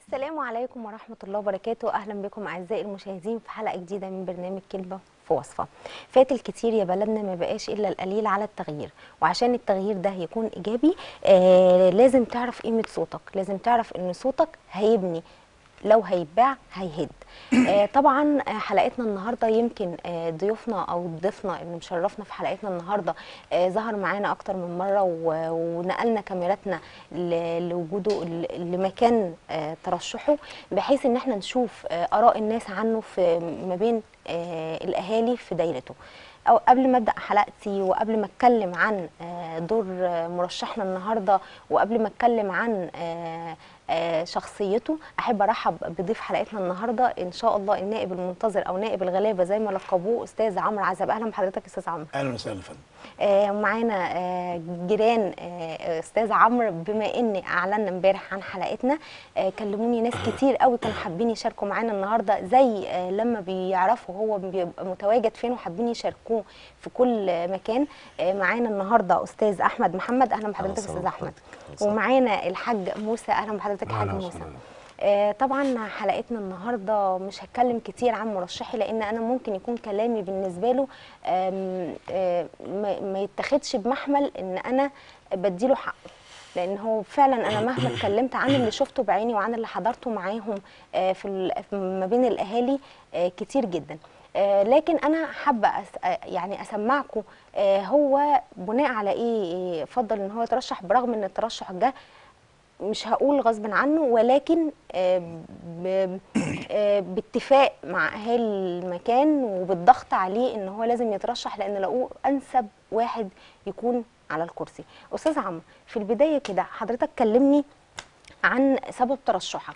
السلام عليكم ورحمة الله وبركاته أهلا بكم أعزائي المشاهدين في حلقة جديدة من برنامج كلمة في وصفة فات الكتير يا بلدنا ما بقاش إلا القليل على التغيير وعشان التغيير ده يكون إيجابي آه لازم تعرف قيمة صوتك لازم تعرف إن صوتك هيبني لو هيتباع هيهد آه طبعا آه، حلقتنا النهارده يمكن آه، ضيوفنا او ضيفنا اللي مشرفنا في حلقتنا النهارده آه، ظهر معانا اكتر من مره و- ونقلنا كاميراتنا ل- لوجوده ل- لمكان آه، ترشحه بحيث ان احنا نشوف آه، اراء الناس عنه في ما بين آه، الاهالي في دايرته أو قبل ما ابدا حلقتي وقبل ما اتكلم عن آه، دور آه، مرشحنا النهارده وقبل ما اتكلم عن آه، آه، شخصيته احب ارحب بضيف حلقتنا النهارده ان شاء الله النائب المنتظر او نائب الغلابه زي ما لقبوه استاذ عمرو عزب اهلا بحضرتك استاذ عمرو اهلا وسهلا يا فندم آه، ومعانا آه، جيران آه، استاذ عمرو بما ان اعلنا امبارح عن حلقتنا آه، كلموني ناس كتير قوي كانوا حابين يشاركوا معانا النهارده زي آه، لما بيعرفوا هو بيبقى متواجد فين وحابين يشاركوه في كل آه، مكان آه، معانا النهارده استاذ احمد محمد اهلا بحضرتك وسهلا استاذ احمد بحضرتك. أهلا وسهلا. ومعانا الحاج موسى اهلا بحضرتك الحاج أهلا موسى وسهلا. آه، طبعا حلقتنا النهارده مش هتكلم كتير عن مرشحي لان انا ممكن يكون كلامي بالنسبه له آم، آه، ما ما يتاخدش بمحمل ان انا بديله حقه لان هو فعلا انا مهما اتكلمت عن اللي شفته بعيني وعن اللي حضرته معاهم آه، في ال- في- ما بين الاهالي آه، كتير جدا آه، لكن انا حابه أس... آه، يعني اسمعكم آه، هو بناء على ايه إيه فضل ان هو يترشح برغم ان الترشح ده مش هقول غصب عنه ولكن آه، ب- آه، باتفاق مع اهالي المكان وبالضغط عليه ان هو لازم يترشح لان لقوه انسب واحد يكون على الكرسي استاذ عمرو في البدايه كده حضرتك كلمني عن سبب ترشحك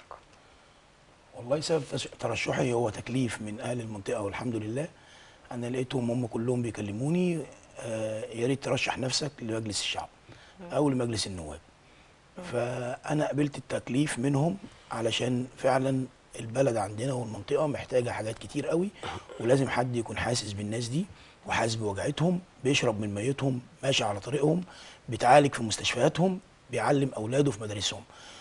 والله سبب تش- ترشحي هو تكليف من اهل المنطقه والحمد لله انا لقيتهم هم كلهم بيكلموني آه يا ريت ترشح نفسك لمجلس الشعب او لمجلس النواب فانا قبلت التكليف منهم علشان فعلا البلد عندنا والمنطقه محتاجه حاجات كتير قوي ولازم حد يكون حاسس بالناس دي وحاسس بوجعتهم بيشرب من ميتهم ماشي على طريقهم بيتعالج في مستشفياتهم بيعلم اولاده في مدارسهم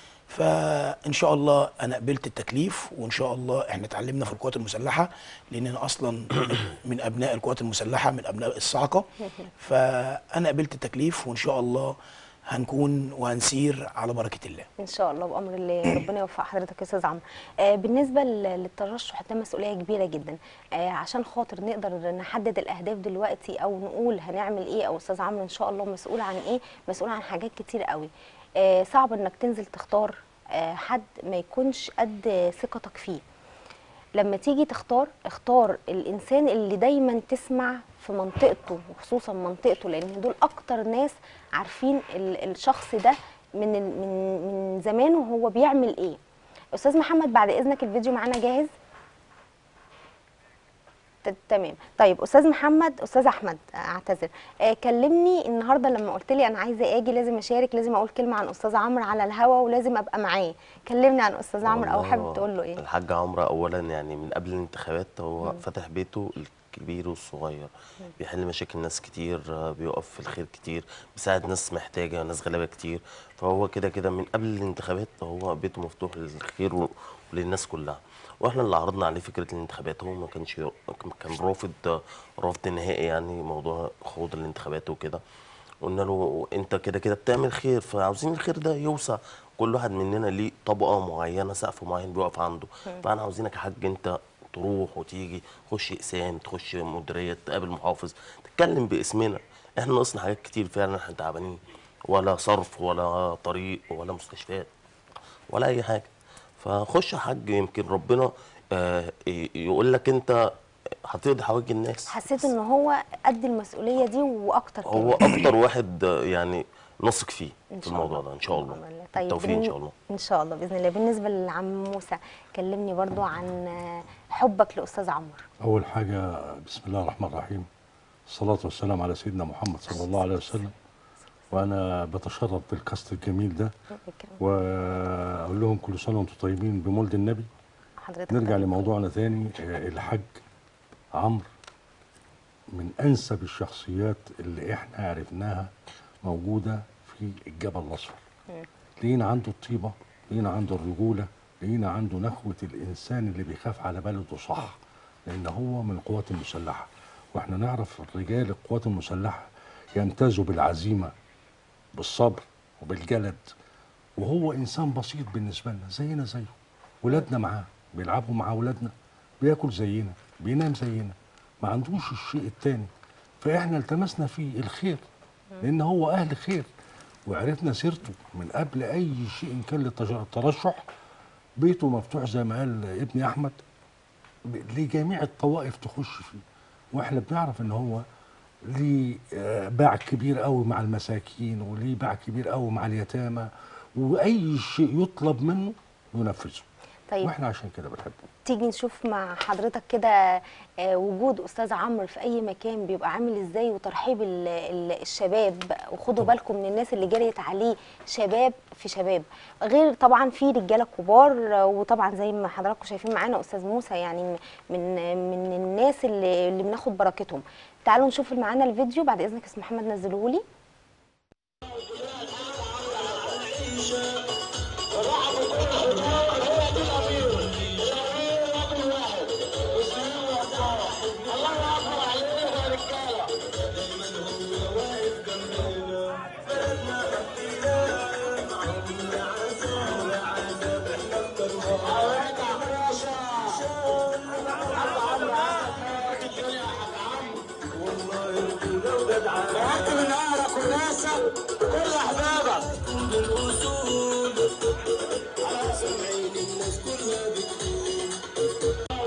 فان شاء الله انا قبلت التكليف وان شاء الله احنا اتعلمنا في القوات المسلحه لان انا اصلا من ابناء القوات المسلحه من ابناء الصاعقه فانا قبلت التكليف وان شاء الله هنكون وهنسير على بركه الله ان شاء الله بامر الله ربنا يوفق حضرتك يا استاذ عمرو آه بالنسبه لل- للترشح ده مسؤوليه كبيره جدا آه عشان خاطر نقدر نحدد الاهداف دلوقتي او نقول هنعمل ايه او استاذ عمرو ان شاء الله مسؤول عن ايه مسؤول عن حاجات كتير قوي آه صعب انك تنزل تختار آه حد ما يكونش قد ثقتك فيه لما تيجي تختار اختار الانسان اللي دايما تسمع في منطقته وخصوصا منطقته لان دول اكتر ناس عارفين ال- الشخص ده من ال- من من زمان وهو بيعمل ايه استاذ محمد بعد اذنك الفيديو معانا جاهز ت- تمام طيب استاذ محمد استاذ احمد آه، اعتذر آه كلمني النهارده لما قلت لي انا عايزه اجي لازم اشارك لازم اقول كلمه عن استاذ عمرو على الهوا ولازم ابقى معاه كلمني عن استاذ عمرو او والله حابب هو تقول له ايه الحاج عمرو اولا يعني من قبل الانتخابات هو فتح بيته الكبير والصغير بيحل مشاكل ناس كتير آه، بيقف في الخير كتير بيساعد ناس محتاجه ناس غلابه كتير فهو كده كده من قبل الانتخابات هو بيته مفتوح للخير و- وللناس كلها واحنا اللي عرضنا عليه فكره الانتخابات هو ما كانش كان رافض آه، رفض نهائي يعني موضوع خوض الانتخابات وكده قلنا له انت كده كده بتعمل خير فعاوزين الخير ده يوسع كل واحد مننا ليه طبقه معينه سقف معين بيقف عنده فانا عاوزينك يا حاج انت تروح وتيجي تخش اقسام تخش مديريه تقابل محافظ تتكلم باسمنا احنا ناقصنا حاجات كتير فعلا احنا تعبانين ولا صرف ولا طريق ولا مستشفيات ولا اي حاجه فخش يا حاج يمكن ربنا آه، ي- يقول لك انت هتقضي حوائج الناس حسيت ان هو قد المسؤوليه دي واكتر هو كمان اكتر واحد آه، يعني نثق فيه إن في شاء الموضوع الله. ده ان شاء الله بإذن الله. طيب التوفيق ان بالن- شاء الله ان شاء الله باذن الله بالنسبه لعم موسى كلمني برضو عن آه، حبك لاستاذ عمرو أول حاجة بسم الله الرحمن الرحيم الصلاة والسلام على سيدنا محمد صلى الله عليه وسلم وأنا بتشرف بالكاست الجميل ده وأقول لهم كل سنة وأنتم طيبين بمولد النبي حضرتك نرجع طيب. لموضوعنا تاني آه، الحاج عمرو من أنسب الشخصيات اللي إحنا عرفناها موجودة في الجبل الأصفر لقينا عنده الطيبة لقينا عنده الرجولة لقينا عنده نخوة الإنسان اللي بيخاف على بلده صح لأن هو من القوات المسلحة وإحنا نعرف الرجال القوات المسلحة يمتازوا بالعزيمة بالصبر وبالجلد وهو إنسان بسيط بالنسبة لنا زينا زيه ولادنا معاه بيلعبوا مع ولادنا بياكل زينا بينام زينا ما عندوش الشيء التاني فإحنا التمسنا فيه الخير لأن هو أهل خير وعرفنا سيرته من قبل أي شيء كان للترشح بيته مفتوح زي ما قال ابني أحمد ب- لجميع الطوائف تخش فيه واحنا بنعرف ان هو ليه آه، باع كبير قوي مع المساكين وليه باع كبير قوي مع اليتامى واي شيء يطلب منه ينفذه طيب واحنا عشان كده بنحبه تيجي نشوف مع حضرتك كده آه، وجود استاذ عمرو في اي مكان بيبقى عامل ازاي وترحيب ال- ال- الشباب وخدوا طبعا. بالكم من الناس اللي جريت عليه شباب في شباب غير طبعا في رجاله كبار آه، وطبعا زي ما حضراتكم شايفين معانا استاذ موسى يعني م- من من الناس اللي اللي بناخد بركتهم تعالوا نشوف معانا الفيديو بعد اذنك يا استاذ محمد نزله لي بعت من اهلك وناسك كل احبابك على سمعين الناس كلها بتقول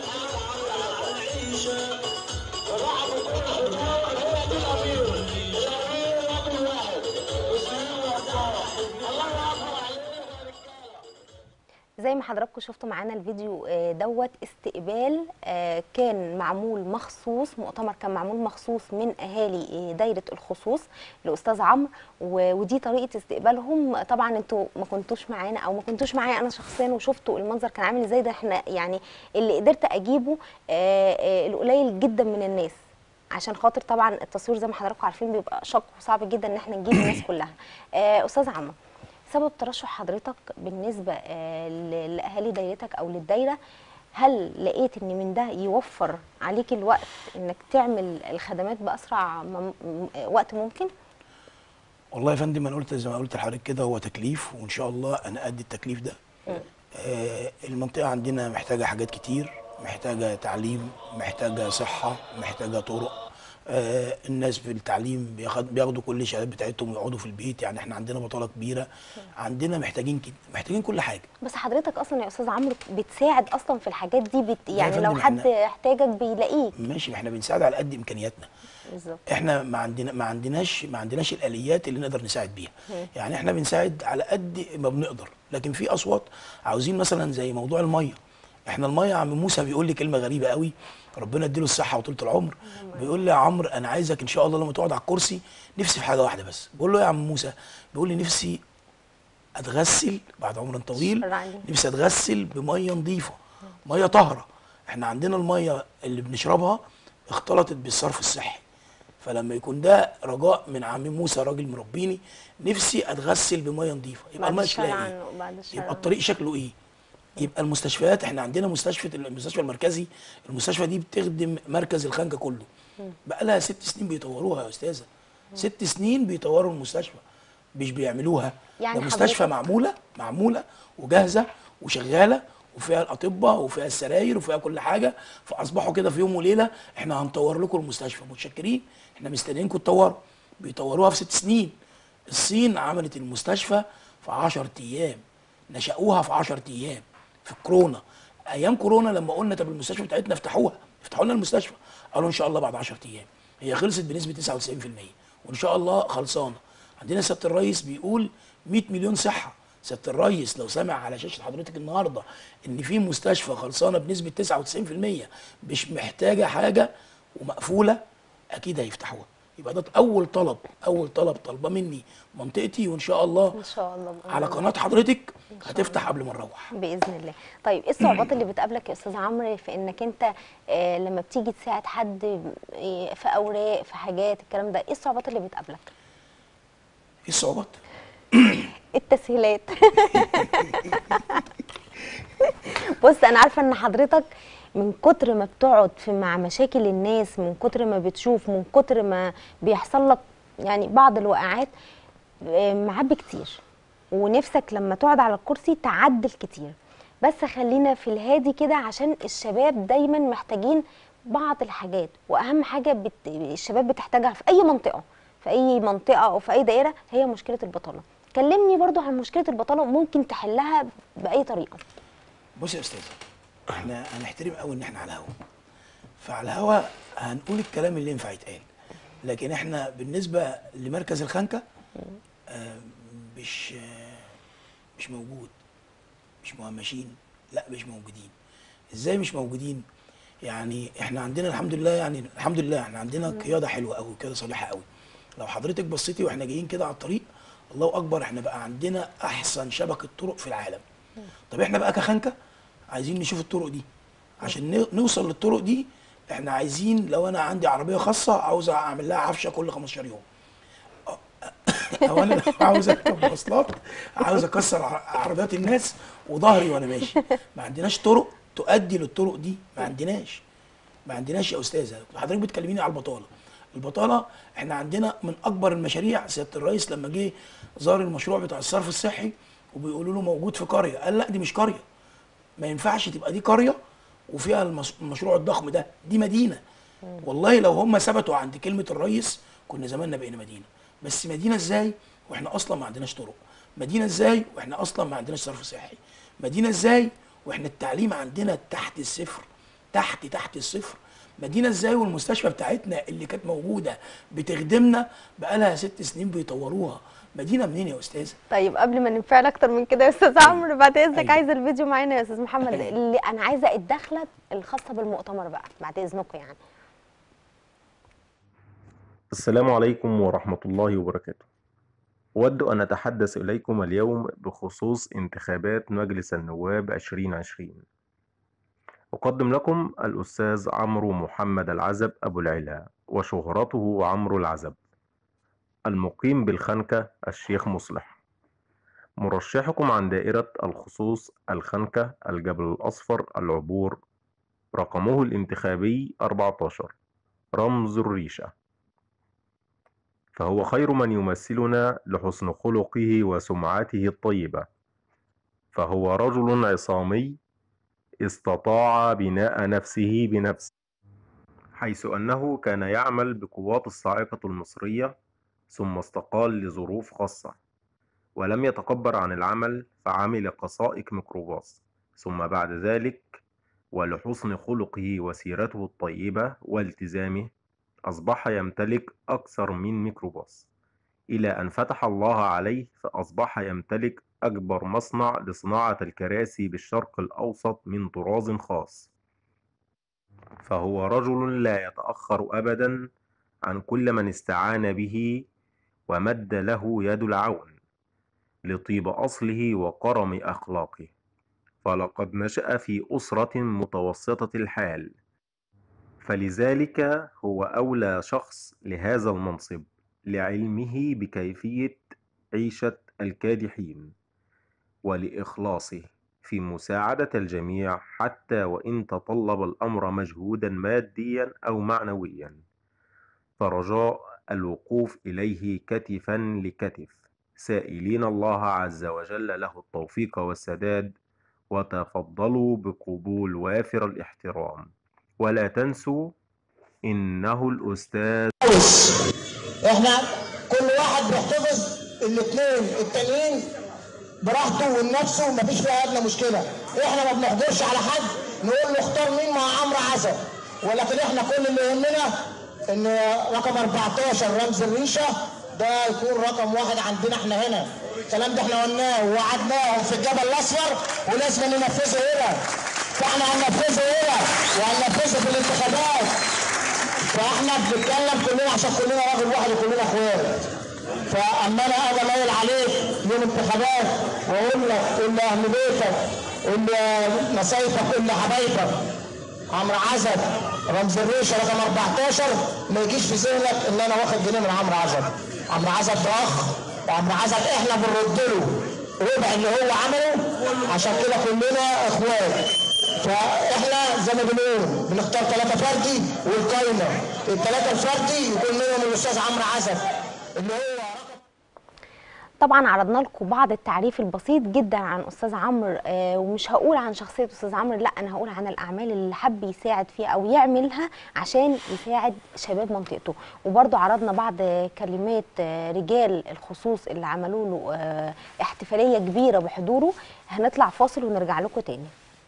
الرحب كل حضارة هو دي الامير الامير رقم واحد واسمه وقتها الله اكبر عليك يا رجاله زي ما حضراتكم شفتوا معانا الفيديو آه، دوت استقبال آه، كان معمول مخصوص مؤتمر كان معمول مخصوص من اهالي آه، دايره الخصوص لاستاذ عمرو و- ودي طريقه استقبالهم طبعا انتوا ما كنتوش معانا او ما كنتوش معايا انا شخصيا وشفتوا المنظر كان عامل ازاي ده احنا يعني اللي قدرت اجيبه آه، آه، القليل جدا من الناس عشان خاطر طبعا التصوير زي ما حضراتكم عارفين بيبقى شق وصعب جدا ان احنا نجيب الناس كلها آه، استاذ عمرو سبب ترشح حضرتك بالنسبه آه، ل- لاهالي دايرتك او للدايره هل لقيت ان من ده يوفر عليك الوقت انك تعمل الخدمات باسرع مم- م- وقت ممكن والله يا فندم انا قلت زي ما قلت لحضرتك كده هو تكليف وان شاء الله انا قد التكليف ده آه المنطقه عندنا محتاجه حاجات كتير محتاجه تعليم محتاجه صحه محتاجه طرق آه الناس في التعليم بياخد بياخدوا كل الشهادات بتاعتهم ويقعدوا في البيت يعني احنا عندنا بطاله كبيره عندنا محتاجين كده محتاجين كل حاجه بس حضرتك اصلا يا استاذ عمرو بتساعد اصلا في الحاجات دي بت يعني لو فندم حد إحنا- احتاجك بيلاقيك ماشي ما احنا بنساعد على قد امكانياتنا بالظبط احنا ما عندنا ما عندناش ما عندناش الاليات اللي نقدر نساعد بيها يعني احنا بنساعد على قد ما بنقدر لكن في اصوات عاوزين مثلا زي موضوع الميه احنا الميه يا عم موسى بيقول لي كلمه غريبه قوي ربنا يديله الصحه وطولة العمر بيقول لي يا عمرو انا عايزك ان شاء الله لما تقعد على الكرسي نفسي في حاجه واحده بس بقول له يا عم موسى بيقول لي نفسي اتغسل بعد عمر طويل شكراً عليك. نفسي اتغسل بميه نظيفه ميه طاهره احنا عندنا الميه اللي بنشربها اختلطت بالصرف الصحي فلما يكون ده رجاء من عم موسى راجل مربيني نفسي اتغسل بميه نظيفه يبقى بعد الميه الشر شكلها عنه، ايه بعد الشر يبقى عنه. الطريق شكله ايه يبقى المستشفيات احنا عندنا مستشفى المستشفى المركزي المستشفى دي بتخدم مركز الخنكه كله بقى لها ست سنين بيطوروها يا استاذه ست سنين بيطوروا المستشفى مش بيعملوها يعني ده مستشفى حضرتك- معموله معموله وجاهزه وشغاله وفيها الاطباء وفيها السراير وفيها كل حاجه فاصبحوا كده في يوم وليله احنا هنطور لكم المستشفى متشكرين احنا مستنيينكم تطوروا بيطوروها في ست سنين الصين عملت المستشفى في 10 ايام نشأوها في 10 ايام في الكورونا ايام كورونا لما قلنا طب المستشفى بتاعتنا افتحوها افتحوا لنا المستشفى قالوا ان شاء الله بعد 10 ايام هي خلصت بنسبه 99% وان شاء الله خلصانه عندنا سياده الرئيس بيقول 100 مليون صحه سياده الرئيس لو سمع على شاشه حضرتك النهارده ان في مستشفى خلصانه بنسبه 99% مش محتاجه حاجه ومقفوله اكيد هيفتحوها يبقى ده اول طلب اول طلب طالبه مني منطقتي وان شاء الله ان شاء الله بإذن على الله. قناه حضرتك هتفتح قبل ما نروح باذن الله طيب ايه الصعوبات اللي بتقابلك يا استاذ عمرو في انك انت آه لما بتيجي تساعد حد آه، في اوراق في حاجات الكلام ده ايه الصعوبات اللي بتقابلك ايه الصعوبات التسهيلات بص انا عارفه ان حضرتك من كتر ما بتقعد في مع مشاكل الناس من كتر ما بتشوف من كتر ما بيحصل لك يعني بعض الوقعات آه، معبي كتير ونفسك لما تقعد على الكرسي تعدل كتير بس خلينا في الهادي كده عشان الشباب دايما محتاجين بعض الحاجات واهم حاجه بت... الشباب بتحتاجها في اي منطقه في اي منطقه او في اي دائره هي مشكله البطاله كلمني برضو عن مشكله البطاله ممكن تحلها باي طريقه بص يا استاذ احنا هنحترم قوي ان احنا على الهوا فعلى الهوا هنقول الكلام اللي ينفع يتقال لكن احنا بالنسبه لمركز الخنكه آه، مش آه، مش موجود مش مهمشين لا مش موجودين ازاي مش موجودين يعني احنا عندنا الحمد لله يعني الحمد لله احنا عندنا قياده حلوه قوي قياده صالحه قوي لو حضرتك بصيتي واحنا جايين كده على الطريق الله اكبر احنا بقى عندنا احسن شبكه طرق في العالم طب احنا بقى كخنكه عايزين نشوف الطرق دي عشان نو- نوصل للطرق دي احنا عايزين لو انا عندي عربيه خاصه عاوز اعمل لها عفشه كل 15 يوم او انا لو عاوز اركب مواصلات عاوز اكسر ع- عربيات الناس وظهري وانا ماشي ما عندناش طرق تؤدي للطرق دي ما عندناش ما عندناش يا استاذه حضرتك بتكلميني على البطاله البطاله احنا عندنا من اكبر المشاريع سياده الرئيس لما جه زار المشروع بتاع الصرف الصحي وبيقولوا له موجود في قريه قال لا دي مش قريه ما ينفعش تبقى دي قريه وفيها المس- المشروع الضخم ده دي مدينه والله لو هم ثبتوا عند كلمه الرئيس كنا زماننا بقينا مدينه بس مدينه ازاي واحنا اصلا ما عندناش طرق مدينه ازاي واحنا اصلا ما عندناش صرف صحي مدينه ازاي واحنا التعليم عندنا تحت الصفر تحت تحت الصفر مدينه ازاي والمستشفى بتاعتنا اللي كانت موجوده بتخدمنا بقالها ست سنين بيطوروها مدينه منين يا استاذه طيب قبل ما ننفعل اكتر من كده يا استاذ عمرو بعد اذنك أيوة. عايزه الفيديو معانا يا استاذ محمد أيوة. اللي انا عايزه الدخله الخاصه بالمؤتمر بقى بعد اذنكم يعني السلام عليكم ورحمة الله وبركاته. أود أن أتحدث إليكم اليوم بخصوص انتخابات مجلس النواب 2020. أقدم لكم الأستاذ عمرو محمد العزب أبو العلا وشهرته عمرو العزب. المقيم بالخنكة الشيخ مصلح. مرشحكم عن دائرة الخصوص الخنكة الجبل الأصفر العبور رقمه الانتخابي 14 رمز الريشة. فهو خير من يمثلنا لحسن خلقه وسمعته الطيبة فهو رجل عصامي استطاع بناء نفسه بنفسه حيث أنه كان يعمل بقوات الصاعقة المصرية ثم استقال لظروف خاصة ولم يتكبر عن العمل فعمل كسائق ميكروباص ثم بعد ذلك ولحسن خلقه وسيرته الطيبة والتزامه أصبح يمتلك أكثر من ميكروباص إلى أن فتح الله عليه فأصبح يمتلك أكبر مصنع لصناعة الكراسي بالشرق الأوسط من طراز خاص فهو رجل لا يتأخر أبدا عن كل من استعان به ومد له يد العون لطيب أصله وكرم أخلاقه فلقد نشأ في أسرة متوسطة الحال فلذلك هو أولى شخص لهذا المنصب لعلمه بكيفية عيشة الكادحين ولإخلاصه في مساعدة الجميع حتى وإن تطلب الأمر مجهودا ماديا أو معنويا فرجاء الوقوف إليه كتفا لكتف سائلين الله عز وجل له التوفيق والسداد وتفضلوا بقبول وافر الاحترام ولا تنسوا إنه الأستاذ احنا كل واحد بيحتفظ الاثنين التانيين براحته ولنفسه مفيش فيها ادنى مشكله احنا ما بنحضرش على حد نقول له اختار مين مع عمرو عزب ولكن احنا كل اللي يهمنا ان رقم 14 رمز الريشه ده يكون رقم واحد عندنا احنا هنا الكلام ده احنا قلناه ووعدناهم في الجبل الاصفر ولازم ننفذه هنا فاحنا هننفذه هنا وهننفذه في الانتخابات فاحنا بنتكلم كلنا عشان كلنا راجل واحد وكلنا اخوات فاما انا اجي اميل عليك يوم انتخابات واقول لك قول لاهل بيتك قول لنصايفك قول لحبايبك عمرو عزب رمز الريشه رقم 14 ما يجيش في ذهنك ان انا واخد جنيه من عمرو عزب عمرو عزب ده اخ وعمرو عزب احنا بنرد له ربع اللي هو عمله عشان كده كلنا اخوات فاحنا زي ما بنقول بنختار ثلاثه فردي والقايمه الثلاثه الفردي يكون منهم الاستاذ عمرو عزب اللي هو طبعا عرضنا لكم بعض التعريف البسيط جدا عن استاذ عمرو آه ومش هقول عن شخصيه استاذ عمرو لا انا هقول عن الاعمال اللي حب يساعد فيها او يعملها عشان يساعد شباب منطقته وبرضه عرضنا بعض كلمات آه رجال الخصوص اللي عملوا له آه احتفاليه كبيره بحضوره هنطلع فاصل ونرجع لكم تاني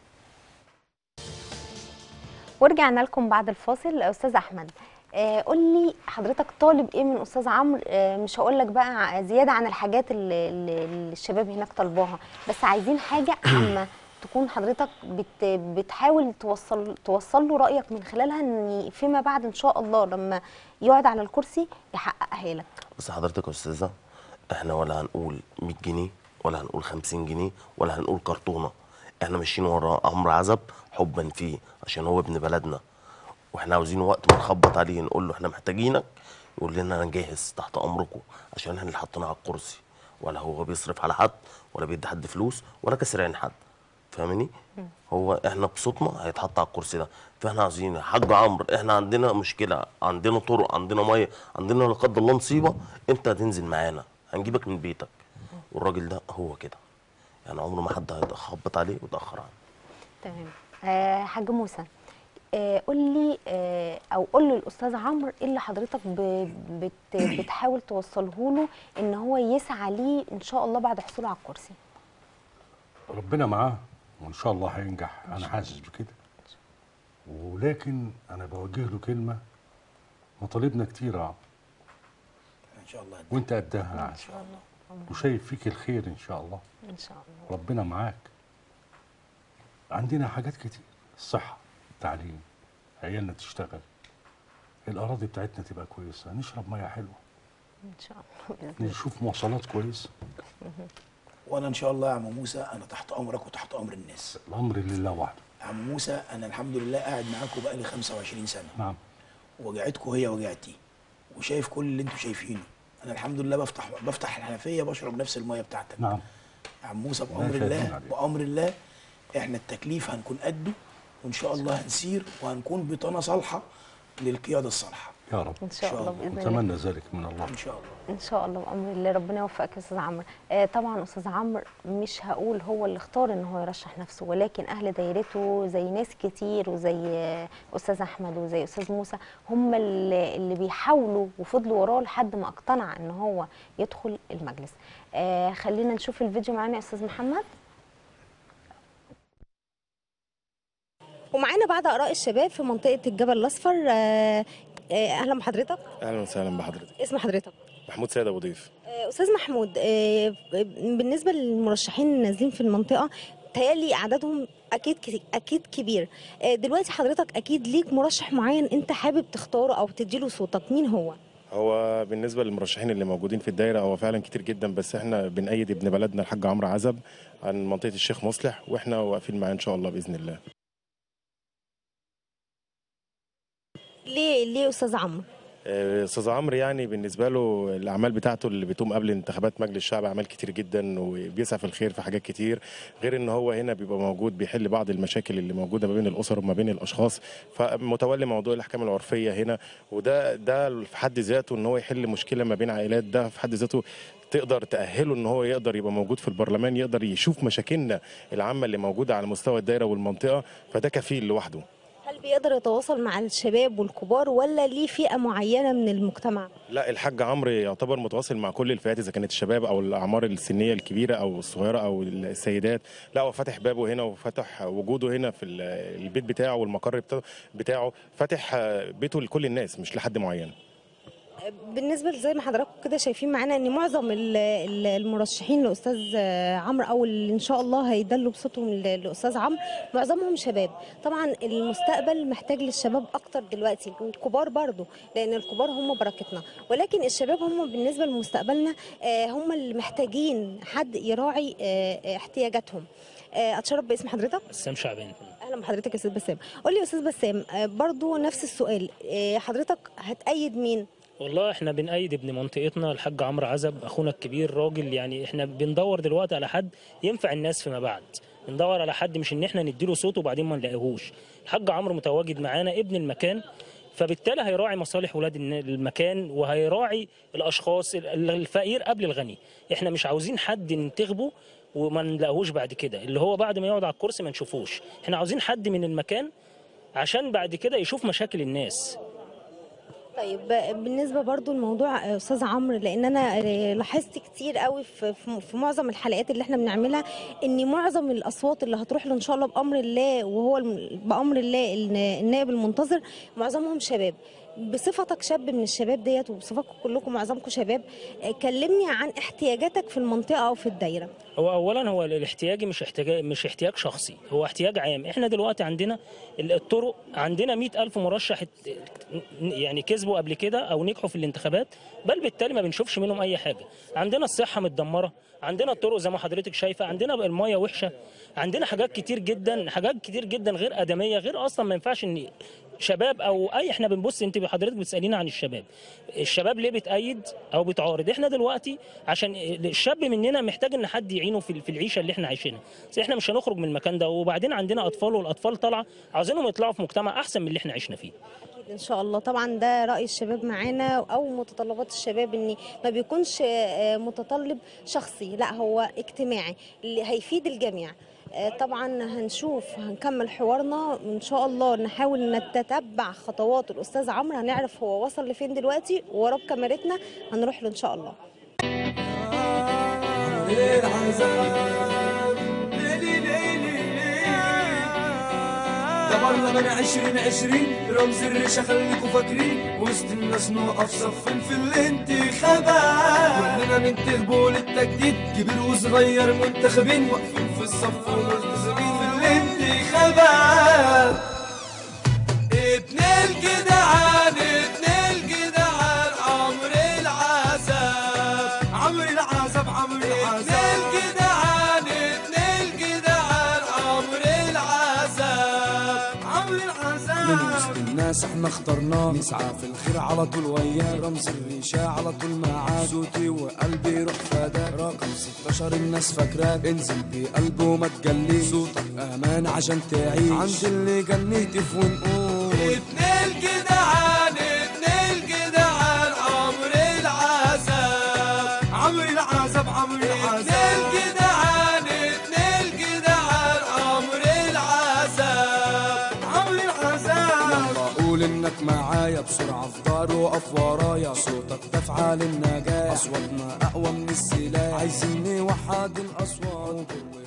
ورجعنا لكم بعد الفاصل استاذ احمد آه قول لي حضرتك طالب ايه من استاذ عمرو آه مش هقول لك بقى ع- زياده عن الحاجات اللي, اللي اللي الشباب هناك طالباها بس عايزين حاجه عامه تكون حضرتك بت بتحاول توصل توصل له رايك من خلالها ان فيما بعد ان شاء الله لما يقعد على الكرسي يحققها لك بص حضرتك يا استاذه احنا ولا هنقول 100 جنيه ولا هنقول 50 جنيه ولا هنقول كرتونه احنا ماشيين ورا عمرو عزب حبا فيه عشان هو ابن بلدنا واحنا عاوزين وقت ما نخبط عليه نقول له احنا محتاجينك يقول لنا انا جاهز تحت امركم عشان احنا اللي حاطينه على الكرسي ولا هو بيصرف على حد ولا بيدي حد فلوس ولا كسر عين حد فاهمني هو احنا بصوتنا هيتحط على الكرسي ده فاحنا عاوزين يا حاج عمرو احنا عندنا مشكله عندنا طرق عندنا ميه عندنا لا قدر الله مصيبه انت هتنزل معانا هنجيبك من بيتك والراجل ده هو كده يعني عمره ما حد هيخبط عليه ويتاخر عنه تمام آه حاج موسى آه قول لي آه او قول للاستاذ عمرو ايه اللي حضرتك ب بت بتحاول توصله له ان هو يسعى ليه ان شاء الله بعد حصوله على الكرسي ربنا معاه وان شاء الله هينجح انا حاسس بكده ولكن انا بوجه له كلمه مطالبنا كتير يا عم ان شاء الله وانت قدها يا عم. شاء الله وشايف فيك الخير ان شاء الله ان شاء الله ربنا معاك عندنا حاجات كتير الصحة التعليم عيالنا تشتغل الأراضي بتاعتنا تبقى كويسة نشرب مياه حلوة ان شاء الله باذن الله نشوف مواصلات كويسة وانا ان شاء الله يا عم موسى انا تحت امرك وتحت امر الناس الأمر لله وحده يا عم موسى انا الحمد لله قاعد معاكم بقالي 25 سنه نعم وجعتكم هي وجعتي وشايف كل اللي انتوا شايفينه انا الحمد لله بفتح بفتح الحنفيه بشرب نفس الميه بتاعتك نعم يا عم موسى لا بامر شايفين الله عليك. بامر الله احنا التكليف هنكون قده وان شاء الله هنسير وهنكون بطانه صالحه للقياده الصالحه يا رب ان شاء الله باذن الله نتمنى ذلك من الله ان شاء الله ان شاء الله بامر الله ربنا يوفقك يا استاذ عمرو آه طبعا استاذ عمرو مش هقول هو اللي اختار ان هو يرشح نفسه ولكن اهل دايرته زي ناس كتير وزي آه، استاذ احمد وزي استاذ موسى هم اللي, اللي بيحاولوا وفضلوا وراه لحد ما اقتنع ان هو يدخل المجلس آه خلينا نشوف الفيديو معانا يا استاذ محمد ومعانا بعض اراء الشباب في منطقه الجبل الاصفر آه آه اهلا بحضرتك اهلا وسهلا بحضرتك اسم حضرتك محمود سيد ابو ضيف آه، استاذ محمود آه، بالنسبه للمرشحين النازلين في المنطقه تهيألي عددهم اكيد كت- اكيد كبير آه، دلوقتي حضرتك اكيد ليك مرشح معين انت حابب تختاره او تديله صوتك مين هو هو بالنسبه للمرشحين اللي موجودين في الدايره هو فعلا كتير جدا بس احنا بنأيد ابن بلدنا الحاج عمرو عزب عن منطقه الشيخ مصلح واحنا واقفين معاه ان شاء الله باذن الله ليه ليه استاذ عمرو آه، استاذ عمرو يعني بالنسبه له الاعمال بتاعته اللي بتقوم قبل انتخابات مجلس الشعب اعمال كتير جدا وبيسعى في الخير في حاجات كتير غير ان هو هنا بيبقى موجود بيحل بعض المشاكل اللي موجوده ما بين الاسر وما بين الاشخاص فمتولي موضوع الاحكام العرفيه هنا وده ده في حد ذاته ان هو يحل مشكله ما بين عائلات ده في حد ذاته تقدر تأهله ان هو يقدر يبقى موجود في البرلمان يقدر يشوف مشاكلنا العامه اللي موجوده على مستوى الدايره والمنطقه فده كفيل لوحده هل بيقدر يتواصل مع الشباب والكبار ولا ليه فئه معينه من المجتمع لا الحاج عمرو يعتبر متواصل مع كل الفئات اذا كانت الشباب او الاعمار السنيه الكبيره او الصغيره او السيدات لا هو فاتح بابه هنا وفتح وجوده هنا في ال- البيت بتاعه والمقر بتاعه- بتاعه فاتح بيته لكل الناس مش لحد معين بالنسبه زي ما حضراتكم كده شايفين معانا ان معظم ال- ال- المرشحين لاستاذ عمرو او اللي ان شاء الله هيدلوا بصوتهم ل- لاستاذ عمرو معظمهم شباب طبعا المستقبل محتاج للشباب اكتر دلوقتي والكبار برضو لان الكبار هم بركتنا ولكن الشباب هم بالنسبه لمستقبلنا آه، هم اللي محتاجين حد يراعي آه، آه، احتياجاتهم آه، اتشرف باسم حضرتك بسام شعبان اهلا بحضرتك يا استاذ بسام قول لي يا استاذ بسام آه، برضو نفس السؤال آه، حضرتك هتأيد مين والله احنا بنأيد ابن منطقتنا الحاج عمرو عزب اخونا الكبير راجل يعني احنا بندور دلوقتي على حد ينفع الناس فيما بعد ندور على حد مش ان احنا نديله صوت وبعدين ما نلاقيهوش الحاج عمرو متواجد معانا ابن المكان فبالتالي هيراعي مصالح ولاد الن- المكان وهيراعي الاشخاص ال- الفقير قبل الغني احنا مش عاوزين حد ننتخبه وما نلاقيهوش بعد كده اللي هو بعد ما يقعد على الكرسي ما نشوفوش احنا عاوزين حد من المكان عشان بعد كده يشوف مشاكل الناس طيب بالنسبه برضو لموضوع آه، استاذ عمرو لان انا آه، لاحظت كتير قوي في في في معظم الحلقات اللي احنا بنعملها ان معظم الاصوات اللي هتروح له ان شاء الله بامر الله وهو الم- بامر الله الن- النائب المنتظر معظمهم شباب بصفتك شاب من الشباب ديت وبصفتكم كلكم معظمكم شباب آه، كلمني عن احتياجاتك في المنطقه او في الدايره هو اولا هو الاحتياج مش احتياج مش احتياج شخصي هو احتياج عام احنا دلوقتي عندنا ال- الطرق عندنا مئة ألف مرشح ات- يعني كسبوا قبل كده او نجحوا في الانتخابات بل بالتالي ما بنشوفش منهم اي حاجه عندنا الصحه متدمره عندنا الطرق زي ما حضرتك شايفه عندنا الميه وحشه عندنا حاجات كتير جدا حاجات كتير جدا غير ادميه غير اصلا ما ينفعش ان شباب او اي احنا بنبص انت حضرتك بتسالينا عن الشباب الشباب ليه بتأيد او بتعارض احنا دلوقتي عشان الشاب مننا محتاج ان حد يعينه في في العيشه اللي احنا عايشينها بس احنا مش هنخرج من المكان ده وبعدين عندنا اطفال والاطفال طالعه عاوزينهم يطلعوا في مجتمع احسن من اللي احنا عشنا فيه اكيد ان شاء الله طبعا ده راي الشباب معانا او متطلبات الشباب ان ما بيكونش آه، متطلب شخصي لا هو اجتماعي اللي هيفيد الجميع آه، طبعا هنشوف هنكمل حوارنا ان شاء الله نحاول نتتبع خطوات الاستاذ عمرو هنعرف هو وصل لفين دلوقتي ورا بكاميرتنا هنروح له ان شاء الله ده بره من عشرين عشرين رمز الريشة خليكوا فاكرين وسط الناس نقف صفين في الانتخابات كلنا ننتخبوا للتجديد كبير وصغير منتخبين واقفين في الصف وملتزمين في الانتخابات ابن الجدعان ابن الجدعان عمرو العزب عمرو العزب عمرو العزب ابن الجدعان ابن الجدعان عمرو العزب عمرو العزب من وسط الناس احنا اخترناه نسعى في الخير على طول وياه رمز الريشة على طول معاه صوتي وقلبي روح فداك رقم 16 الناس فاكراك انزل بقلبه وما تجليش صوتك امان عشان تعيش عند اللي جنيتف ونقول ابن الجدعان ابن الجدعان عمرو العزب عمرو العزب عمرو العزب ابن الجدعان ابن الجدعان عمرو العزب عمرو العزب يلا قول انك معايا بسرعة في دار وقف ورايا صوتك دفعة للنجاة اصواتنا اقوى من السلاح عايزين نوحد الاصوات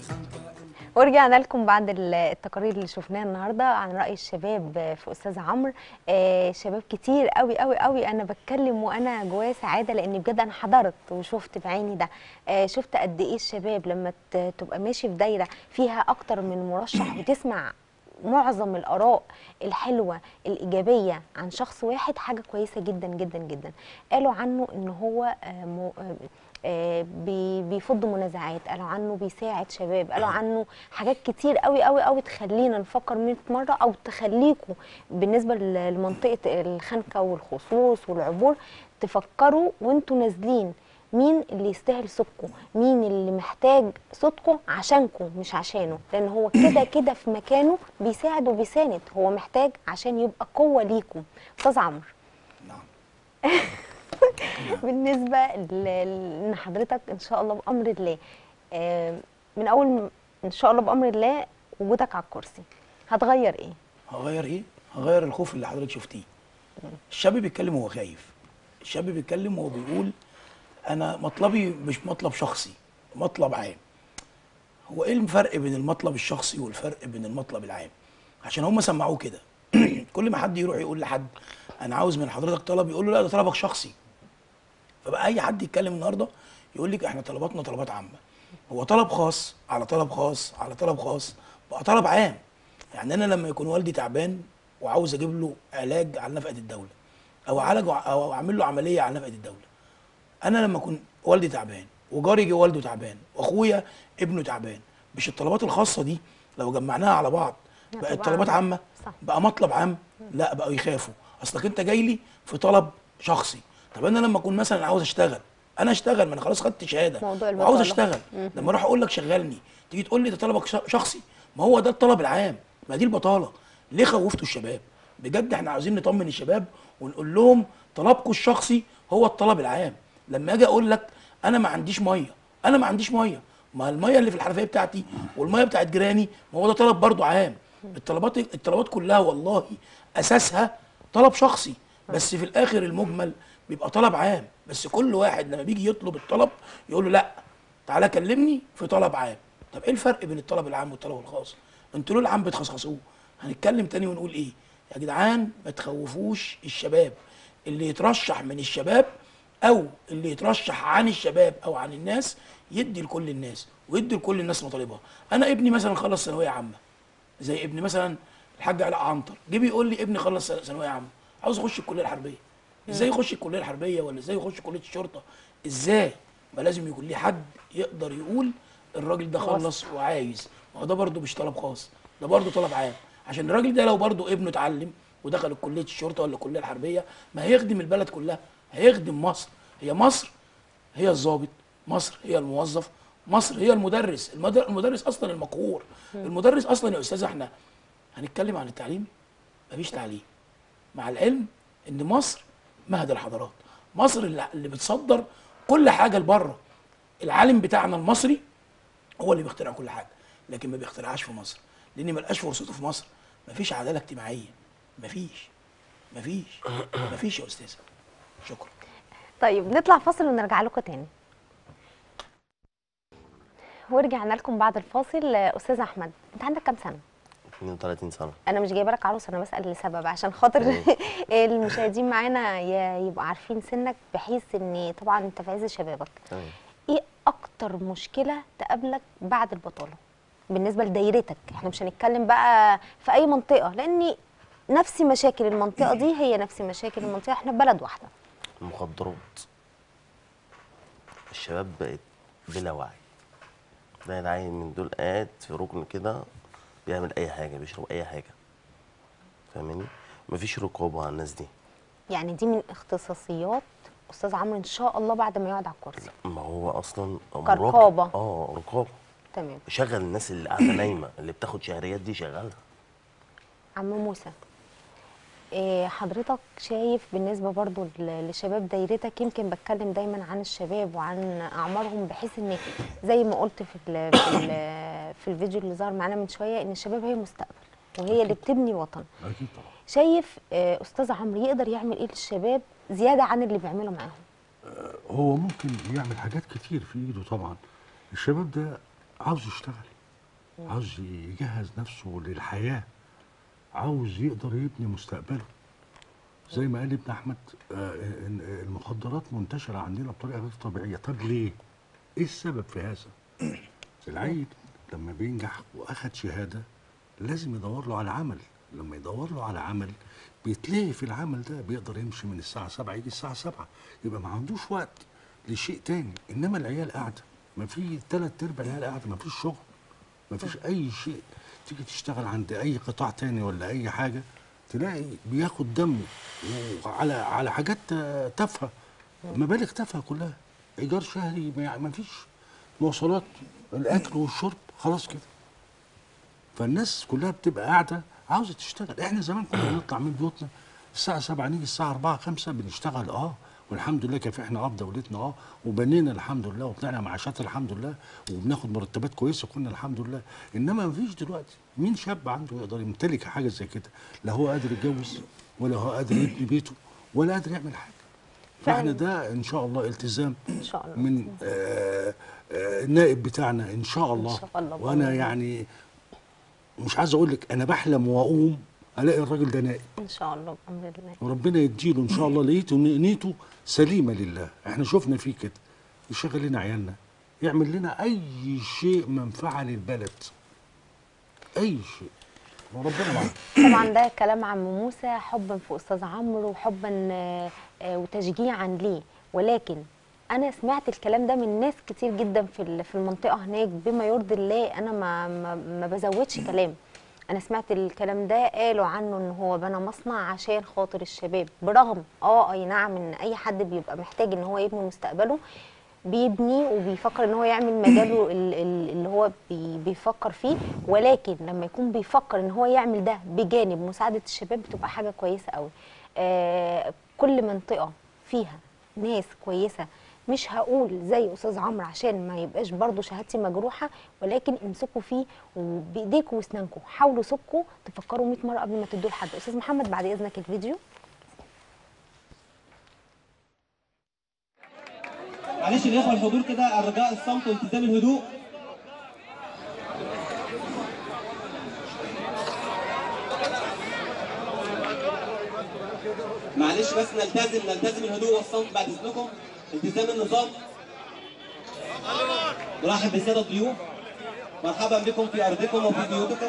ورجعنا لكم بعد ال- التقارير اللي شفناها النهارده عن راي الشباب في استاذ عمرو آه شباب كتير قوي قوي قوي انا بتكلم وانا جوايا سعاده لان بجد انا حضرت وشفت بعيني ده آه شفت قد ايه الشباب لما ت- تبقى ماشي في دايره فيها اكتر من مرشح وتسمع معظم الاراء الحلوه الايجابيه عن شخص واحد حاجه كويسه جدا جدا جدا قالوا عنه ان هو آه، مو- آه، آه، بي- بيفض منازعات قالوا عنه بيساعد شباب قالوا عنه حاجات كتير قوي قوي قوي تخلينا نفكر 100 مره او تخليكم بالنسبه ل- لمنطقه الخنكه والخصوص والعبور تفكروا وانتوا نازلين مين اللي يستاهل صوتكم مين اللي محتاج صوتكم عشانكم مش عشانه لان هو كده كده في مكانه بيساعد وبيساند هو محتاج عشان يبقى قوه ليكم استاذ عمرو بالنسبه ل- ل- ان حضرتك ان شاء الله بامر الله آه، من اول م- ان شاء الله بامر الله وجودك على الكرسي هتغير ايه هغير ايه؟ هغير الخوف اللي حضرتك شفتيه. الشاب بيتكلم وهو خايف. الشاب بيتكلم وهو بيقول انا مطلبي مش مطلب شخصي، مطلب عام. هو ايه الفرق بين المطلب الشخصي والفرق بين المطلب العام؟ عشان هم سمعوه كده. كل ما حد يروح يقول لحد انا عاوز من حضرتك طلب يقول له لا ده طلبك شخصي. فبقى اي حد يتكلم النهارده يقول لك احنا طلباتنا طلبات عامه. هو طلب خاص على طلب خاص على طلب خاص بقى طلب عام. يعني انا لما يكون والدي تعبان وعاوز اجيب له علاج على نفقه الدوله او عالج او اعمل له عمليه على نفقه الدوله انا لما اكون والدي تعبان وجاري جه والده تعبان واخويا ابنه تعبان مش الطلبات الخاصه دي لو جمعناها على بعض بقت هتبقى طلبات عامة. عامه صح. بقى مطلب عام لا بقوا يخافوا اصلك انت جاي لي في طلب شخصي طب انا لما اكون مثلا عاوز اشتغل انا اشتغل ما انا خلاص خدت شهاده موضوع وعاوز البطالة. اشتغل لما اروح اقول لك شغلني تيجي تقول لي ده طلبك ش- شخصي ما هو ده الطلب العام ما دي البطاله ليه خوفتوا الشباب بجد احنا عاوزين نطمن الشباب ونقول لهم طلبكم الشخصي هو الطلب العام لما اجي اقول لك انا ما عنديش ميه انا ما عنديش ميه ما الميه اللي في الحنفيه بتاعتي والميه بتاعت جيراني ما هو ده طلب برضو عام الطلبات الطلبات كلها والله اساسها طلب شخصي بس في الاخر المجمل بيبقى طلب عام بس كل واحد لما بيجي يطلب الطلب يقول له لا تعالى كلمني في طلب عام طب ايه الفرق بين الطلب العام والطلب الخاص انتوا ليه العام بتخصصوه هنتكلم تاني ونقول ايه يا جدعان ما تخوفوش الشباب اللي يترشح من الشباب او اللي يترشح عن الشباب او عن الناس يدي لكل الناس ويدي لكل الناس مطالبها انا ابني مثلا خلص ثانويه عامه زي ابن مثلا الحاج علاء عنتر جه بيقول لي ابني خلص ثانويه عامه عاوز يخش الكليه الحربيه ازاي يخش الكليه الحربيه ولا ازاي يخش كليه الشرطه ازاي ما لازم يكون ليه حد يقدر يقول الراجل ده خلص وعايز ما هو ده برضه مش طلب خاص ده برضه طلب عام عشان الراجل ده لو برضه ابنه اتعلم ودخل كليه الشرطه ولا الكليه الحربيه ما هيخدم البلد كلها هيخدم مصر هي مصر هي الضابط مصر هي الموظف مصر هي المدرس المدر- المدرس اصلا المقهور المدرس اصلا يا استاذ احنا هنتكلم عن التعليم مفيش تعليم مع العلم ان مصر مهد الحضارات مصر اللي اللي بتصدر كل حاجه لبره العالم بتاعنا المصري هو اللي بيخترع كل حاجه لكن ما بيخترعهاش في مصر لان ما لقاش فرصته في مصر مفيش عداله اجتماعيه مفيش مفيش مفيش يا استاذه شكرا طيب نطلع فاصل ونرجع لكم تاني ورجعنا لكم بعد الفاصل آه، استاذ احمد انت عندك كام سنه 32 سنه انا مش جايبه لك عروس انا بسال لسبب عشان خاطر المشاهدين معانا ي- يبقوا عارفين سنك بحيث ان طبعا انت في عز شبابك تمام ايه اكتر مشكله تقابلك بعد البطاله بالنسبه لدايرتك احنا مش هنتكلم بقى في اي منطقه لان نفس مشاكل المنطقه دي هي نفس مشاكل المنطقه احنا في بلد واحده المخدرات الشباب بقت بلا وعي تلاقي العيل من دول قاعد في ركن كده بيعمل اي حاجه بيشرب اي حاجه فاهماني مفيش رقابه على الناس دي يعني دي من اختصاصيات استاذ عمرو ان شاء الله بعد ما يقعد على الكرسي ما هو اصلا كرقابة. مراقب. اه رقابه تمام شغل الناس اللي قاعده نايمه اللي بتاخد شهريات دي شغلها عم موسى إيه حضرتك شايف بالنسبه برضو ل- لشباب دايرتك يمكن بتكلم دايما عن الشباب وعن اعمارهم بحيث ان زي ما قلت في ال في, ال في الفيديو اللي ظهر معانا من شويه ان الشباب هي المستقبل وهي اللي بتبني وطن اكيد طبعا شايف آه، استاذ عمرو يقدر يعمل ايه للشباب زياده عن اللي بيعمله معاهم هو ممكن يعمل حاجات كتير في ايده طبعا الشباب ده عاوز يشتغل عاوز يجهز نفسه للحياة عاوز يقدر يبني مستقبله زي ما قال ابن احمد آه، إن المخدرات منتشرة عندنا بطريقة غير طبيعية طب ليه ايه السبب في هذا العيل لما بينجح واخد شهادة لازم يدور له على عمل لما يدور له على عمل بيتلاقي في العمل ده بيقدر يمشي من الساعة 7 يجي الساعة 7 يبقى ما عندوش وقت لشيء تاني انما العيال قاعدة ما في تلات ارباع العيال قاعدة ما فيش شغل ما فيش اي شيء تيجي تشتغل عند اي قطاع تاني ولا اي حاجة تلاقي بياخد دمه وعلى على حاجات آه، تافهة مبالغ تافهة كلها ايجار شهري ما ما فيش مواصلات الاكل والشرب خلاص كده فالناس كلها بتبقى قاعده عاوزه تشتغل احنا زمان كنا بنطلع من بيوتنا الساعه 7 نيجي الساعه 4 5 بنشتغل اه والحمد لله كافحنا اه بدولتنا اه وبنينا الحمد لله وطلعنا معاشات الحمد لله وبناخد مرتبات كويسه كنا الحمد لله انما مفيش دلوقتي مين شاب عنده يقدر يمتلك حاجه زي كده لا هو قادر يتجوز ولا هو قادر يبني بيته ولا قادر يعمل حاجه فاحنا ده ان شاء الله التزام ان شاء الله من آه آه النائب بتاعنا ان شاء الله, شاء الله بإذن وانا الله. يعني مش عايز اقول لك انا بحلم واقوم الاقي الراجل ده نائب ان شاء الله بامر الله وربنا يديله ان شاء الله لقيته نيته سليمه لله احنا شفنا فيه كده يشغل لنا عيالنا يعمل لنا اي شيء منفعه للبلد اي شيء وربنا معاه طبعا ده كلام عم موسى حبا في استاذ عمرو وحبا آه، آه، وتشجيعا ليه ولكن انا سمعت الكلام ده من ناس كتير جدا في ال- في المنطقه هناك بما يرضي الله انا ما ما, ما بزودش كلام انا سمعت الكلام ده قالوا عنه ان هو بنى مصنع عشان خاطر الشباب برغم اه اي نعم ان اي حد بيبقى محتاج ان هو يبني مستقبله بيبني وبيفكر ان هو يعمل مجاله ال- ال- اللي هو بي- بيفكر فيه ولكن لما يكون بيفكر ان هو يعمل ده بجانب مساعده الشباب بتبقى حاجه كويسه قوي آه كل منطقه فيها ناس كويسه مش هقول زي استاذ عمرو عشان ما يبقاش برضو شهادتي مجروحه ولكن امسكوا فيه وبايديكم واسنانكم حاولوا سكوا تفكروا 100 مره قبل ما تدوا لحد استاذ محمد بعد اذنك الفيديو معلش الاخوه الحضور كده الرجاء الصمت والتزام الهدوء معلش بس نلتزم نلتزم الهدوء والصمت بعد اذنكم التزام النظام نرحب بالساده الضيوف مرحبا بكم في ارضكم وفي بيوتكم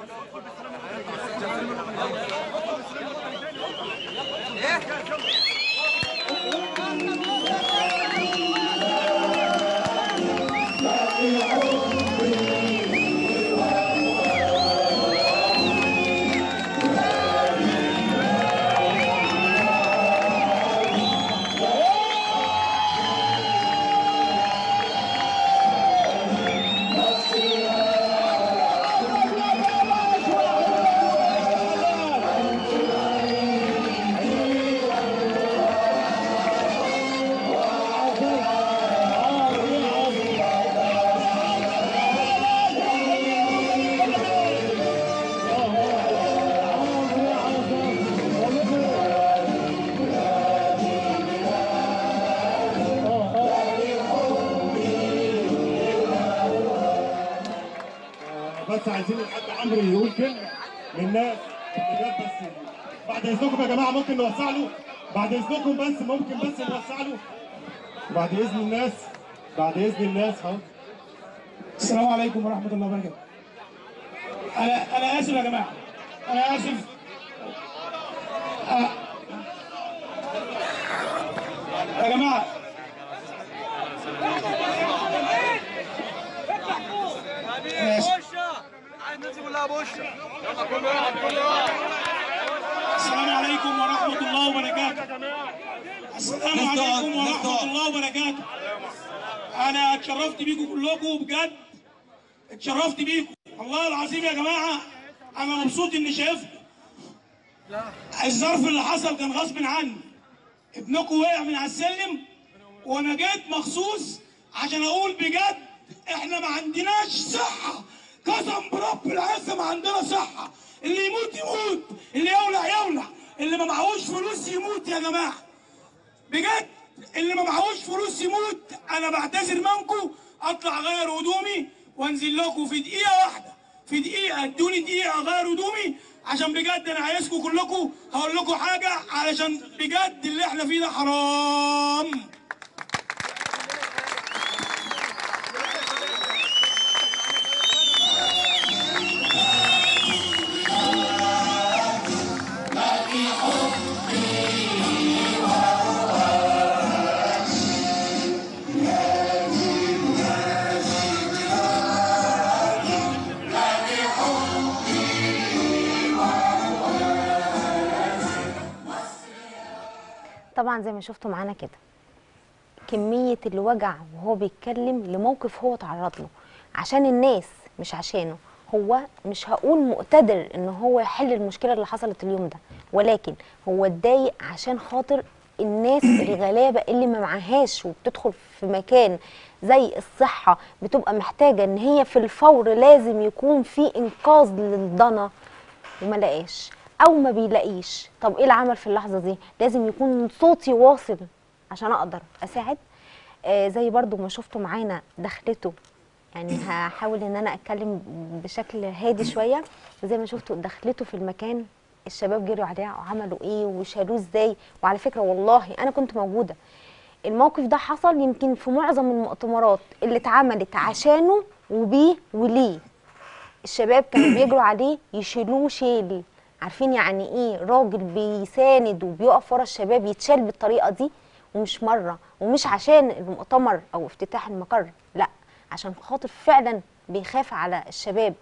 بس عايزين الحاج عمرو يقول كلمه للناس بجد بس بعد اذنكم يا جماعه ممكن نوسع له بعد اذنكم بس ممكن بس نوسع له بعد اذن الناس بعد اذن الناس اهو السلام عليكم ورحمة الله وبركاته. أنا أنا آسف يا جماعة. أنا آسف. آه. يا جماعة ماشي. السلام عليكم ورحمة الله وبركاته. السلام عليكم ورحمة الله وبركاته. انا اتشرفت بيكم كلكم بجد اتشرفت بيكم والله العظيم يا جماعه انا مبسوط اني شايفكم الظرف اللي حصل كان غصب عني ابنكم وقع من على السلم وانا جيت مخصوص عشان اقول بجد احنا ما عندناش صحه قسم برب العزه ما عندنا صحه اللي يموت يموت اللي يولع يولع اللي ما معهوش فلوس يموت يا جماعه بجد اللي ما معهوش فلوس يموت انا بعتذر منكم اطلع اغير هدومي وانزل لكم في دقيقه واحده في دقيقه ادوني دقيقه اغير هدومي عشان بجد انا عايزكم كلكم هقول لكم حاجه علشان بجد اللي احنا فيه ده حرام طبعا زي ما شفتوا معانا كده كمية الوجع وهو بيتكلم لموقف هو تعرض له عشان الناس مش عشانه هو مش هقول مقتدر ان هو يحل المشكلة اللي حصلت اليوم ده ولكن هو اتضايق عشان خاطر الناس الغلابة اللي ما معهاش وبتدخل في مكان زي الصحة بتبقى محتاجة ان هي في الفور لازم يكون في انقاذ للضنا وما لقاش او ما بيلاقيش طب ايه العمل في اللحظه دي لازم يكون صوتي واصل عشان اقدر اساعد آه زي برضو ما شفتوا معانا دخلته يعني هحاول ان انا اتكلم بشكل هادي شويه زي ما شفتوا دخلته في المكان الشباب جروا عليه وعملوا ايه وشالوه ازاي وعلى فكره والله انا كنت موجوده الموقف ده حصل يمكن في معظم المؤتمرات اللي اتعملت عشانه وبيه وليه الشباب كانوا بيجروا عليه يشيلوه شيل عارفين يعني ايه راجل بيساند وبيقف ورا الشباب يتشال بالطريقه دي ومش مره ومش عشان المؤتمر او افتتاح المقر لا عشان خاطر فعلا بيخاف على الشباب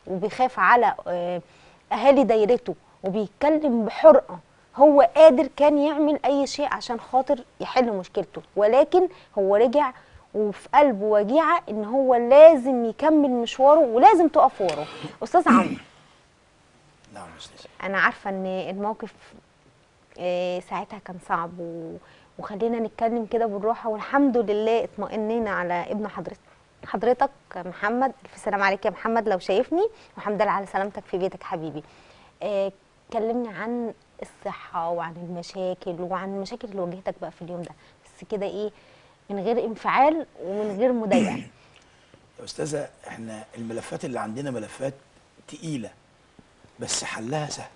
وبيخاف على آه، اهالي دايرته وبيتكلم بحرقه هو قادر كان يعمل اي شيء عشان خاطر يحل مشكلته ولكن هو رجع وفي قلبه وجيعه ان هو لازم يكمل مشواره ولازم تقف وراه استاذ عمرو نعم يا استاذ انا عارفه ان الموقف آه، ساعتها كان صعب و... وخلينا نتكلم كده بالراحه والحمد لله اطمئنينا على ابن حضرتك حضرتك محمد الف سلام عليك يا محمد لو شايفني والحمد لله على سلامتك في بيتك حبيبي آه، كلمني عن الصحه وعن المشاكل وعن المشاكل اللي واجهتك بقى في اليوم ده بس كده ايه من غير انفعال ومن غير مضايقه يا استاذه احنا الملفات اللي عندنا ملفات تقيله بس حلها سهل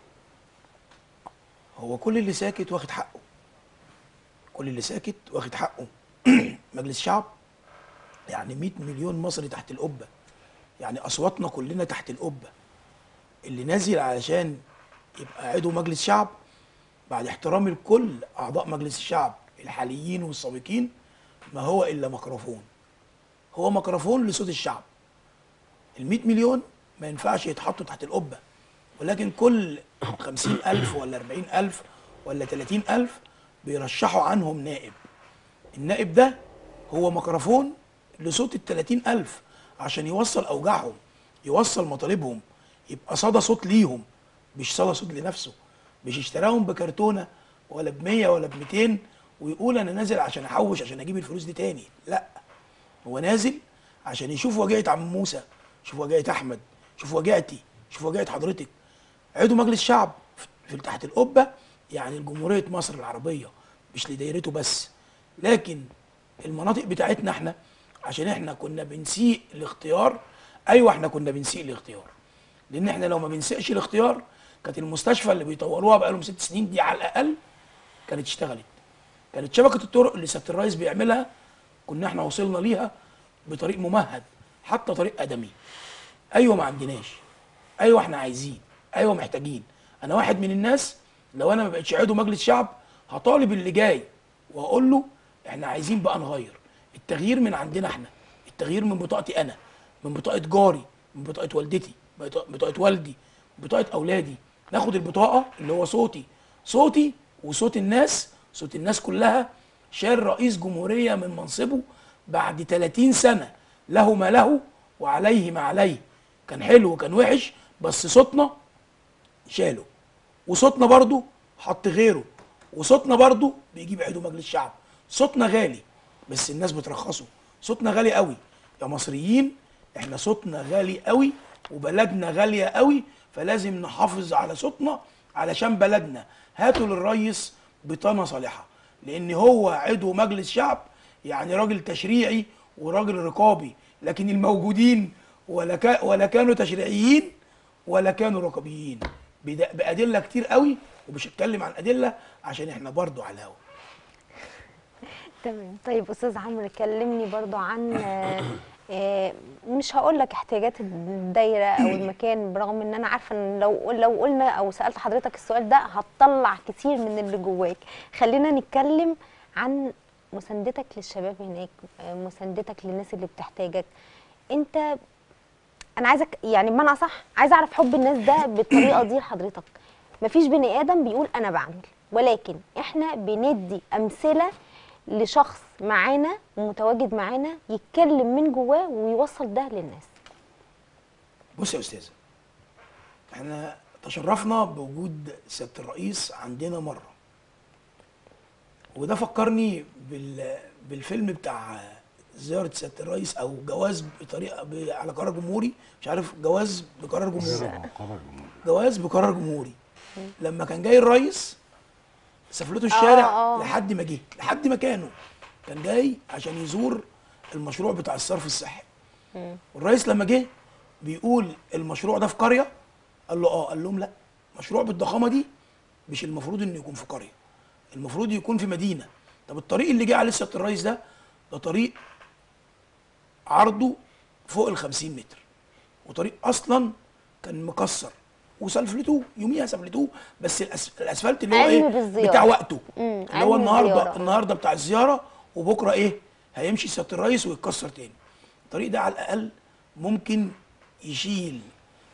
هو كل اللي ساكت واخد حقه كل اللي ساكت واخد حقه مجلس شعب يعني 100 مليون مصري تحت القبه يعني اصواتنا كلنا تحت القبه اللي نازل علشان يبقى عضو مجلس شعب بعد احترامي لكل اعضاء مجلس الشعب الحاليين والسابقين ما هو الا ميكروفون هو ميكروفون لصوت الشعب ال 100 مليون ما ينفعش يتحطوا تحت القبه ولكن كل 50000 ولا 40000 ولا 30000 بيرشحوا عنهم نائب النائب ده هو ميكروفون لصوت ال 30000 عشان يوصل اوجاعهم يوصل مطالبهم يبقى صدى صوت ليهم مش صدى صوت لنفسه مش اشتراهم بكرتونه ولا ب 100 ولا ب 200 ويقول انا نازل عشان احوش عشان اجيب الفلوس دي تاني لا هو نازل عشان يشوف وجايه عم موسى يشوف وجايه احمد يشوف وجاهتي يشوف وجايه حضرتك عضو مجلس شعب في تحت القبه يعني لجمهوريه مصر العربيه مش لدايرته بس لكن المناطق بتاعتنا احنا عشان احنا كنا بنسيء الاختيار ايوه احنا كنا بنسيء الاختيار لان احنا لو ما بنسيئش الاختيار كانت المستشفى اللي بيطوروها بقالهم ست سنين دي على الاقل كانت اشتغلت كانت شبكه الطرق اللي سياده الرئيس بيعملها كنا احنا وصلنا ليها بطريق ممهد حتى طريق ادمي ايوه ما عندناش ايوه احنا عايزين ايوه محتاجين انا واحد من الناس لو انا ما بقتش عضو مجلس شعب هطالب اللي جاي واقول له احنا عايزين بقى نغير التغيير من عندنا احنا التغيير من بطاقتي انا من بطاقه جاري من بطاقه والدتي بطاقه بطاقة والدي بطاقه اولادي ناخد البطاقه اللي هو صوتي صوتي وصوت الناس صوت الناس كلها شال رئيس جمهوريه من منصبه بعد 30 سنه له ما له وعليه ما عليه كان حلو وكان وحش بس صوتنا شاله وصوتنا برضو حط غيره وصوتنا برضو بيجيب عضو مجلس شعب صوتنا غالي بس الناس بترخصه صوتنا غالي قوي يا مصريين احنا صوتنا غالي قوي وبلدنا غاليه قوي فلازم نحافظ على صوتنا علشان بلدنا هاتوا للريس بطانه صالحه لان هو عضو مجلس شعب يعني راجل تشريعي وراجل رقابي لكن الموجودين ولا كا ولا كانوا تشريعيين ولا كانوا رقابيين بد- بادله كتير قوي ومش هتكلم عن ادله عشان احنا برضو على الهوا تمام طيب استاذ عمرو كلمني برضو عن آه، آه، مش هقول لك احتياجات الدايره او المكان برغم ان انا عارفه ان لو لو قلنا او سالت حضرتك السؤال ده هتطلع كتير من اللي جواك خلينا نتكلم عن مساندتك للشباب هناك آه، مساندتك للناس اللي بتحتاجك انت انا عايزك يعني بمعنى صح عايزه اعرف حب الناس ده بالطريقه دي لحضرتك مفيش بني ادم بيقول انا بعمل ولكن احنا بندي امثله لشخص معانا ومتواجد معانا يتكلم من جواه ويوصل ده للناس بص يا استاذه احنا تشرفنا بوجود سياده الرئيس عندنا مره وده فكرني بال بالفيلم بتاع زياره سياده الرئيس او جواز بطريقه ب... على قرار جمهوري مش عارف جواز بقرار جمهوري جواز بقرار جمهوري لما كان جاي الرئيس سافلته الشارع آه، آه. لحد ما جه لحد مكانه كان جاي عشان يزور المشروع بتاع الصرف الصحي والرئيس لما جه بيقول المشروع ده في قريه قال له اه قال لهم لا مشروع بالضخامه دي مش المفروض انه يكون في قريه المفروض يكون في مدينه طب الطريق اللي جه عليه سياده الرئيس ده ده طريق عرضه فوق ال 50 متر وطريق اصلا كان مكسر وسلفلتوه يوميها سفلتوه بس الأس... الاسفلت اللي هو علم ايه بالزيارة. بتاع وقته مم، اللي هو علم النهارده بالزيارة. النهارده بتاع الزياره وبكره ايه هيمشي سياده الرئيس ويتكسر تاني الطريق ده على الاقل ممكن يشيل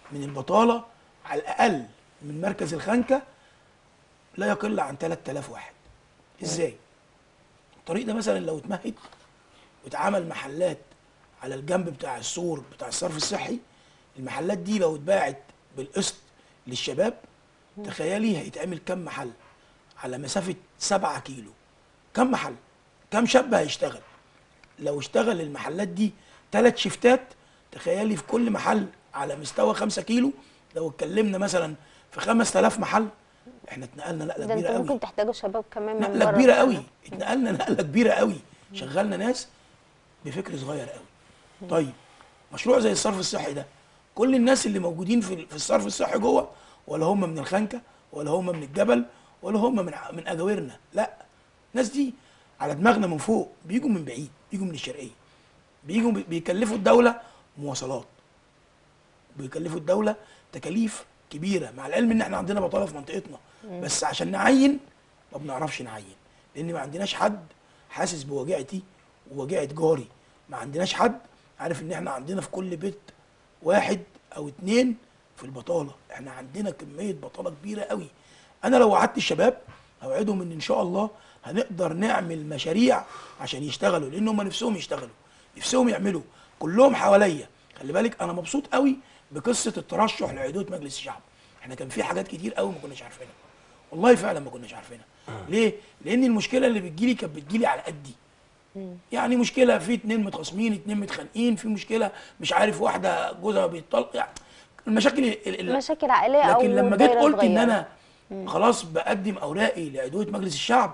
من البطاله على الاقل من مركز الخنكه لا يقل عن 3000 واحد ازاي الطريق ده مثلا لو اتمهد واتعمل محلات على الجنب بتاع السور بتاع الصرف الصحي المحلات دي لو اتباعت بالقسط للشباب تخيلي هيتعمل كم محل على مسافة 7 كيلو كم محل كم شاب هيشتغل لو اشتغل المحلات دي ثلاث شيفتات تخيلي في كل محل على مستوى 5 كيلو لو اتكلمنا مثلا في 5000 محل احنا اتنقلنا نقله ده كبيره انتوا قوي ممكن تحتاجوا شباب كمان من نقله بره كبيره كمان. قوي اتنقلنا نقله كبيره قوي شغلنا ناس بفكر صغير قوي طيب مشروع زي الصرف الصحي ده كل الناس اللي موجودين في في الصرف الصحي جوه ولا هم من الخنكه ولا هم من الجبل ولا هم من ع- من اجاورنا لا الناس دي على دماغنا من فوق بيجوا من بعيد بيجوا من الشرقيه بيجوا بي- بيكلفوا الدوله مواصلات بيكلفوا الدوله تكاليف كبيره مع العلم ان احنا عندنا بطاله في منطقتنا مم. بس عشان نعين ما بنعرفش نعين لان ما عندناش حد حاسس بوجعتي ووجعه جاري ما عندناش حد عارف ان احنا عندنا في كل بيت واحد او اتنين في البطاله احنا عندنا كميه بطاله كبيره قوي انا لو وعدت الشباب اوعدهم ان ان شاء الله هنقدر نعمل مشاريع عشان يشتغلوا لان هم نفسهم يشتغلوا نفسهم يعملوا كلهم حواليا خلي بالك انا مبسوط قوي بقصه الترشح لعضويه مجلس الشعب احنا كان في حاجات كتير قوي ما كناش عارفينها والله فعلا ما كناش عارفينها ليه لان المشكله اللي بتجيلي كانت بتجيلي على قدي يعني مشكله في اتنين متخاصمين اتنين متخانقين في مشكله مش عارف واحده جوزها بيطلق يعني المشاكل ال- ال- مشاكل عائليه او لكن لما جيت دايرة قلت ان صغيرة. انا مم. خلاص بقدم اوراقي لعضويه مجلس الشعب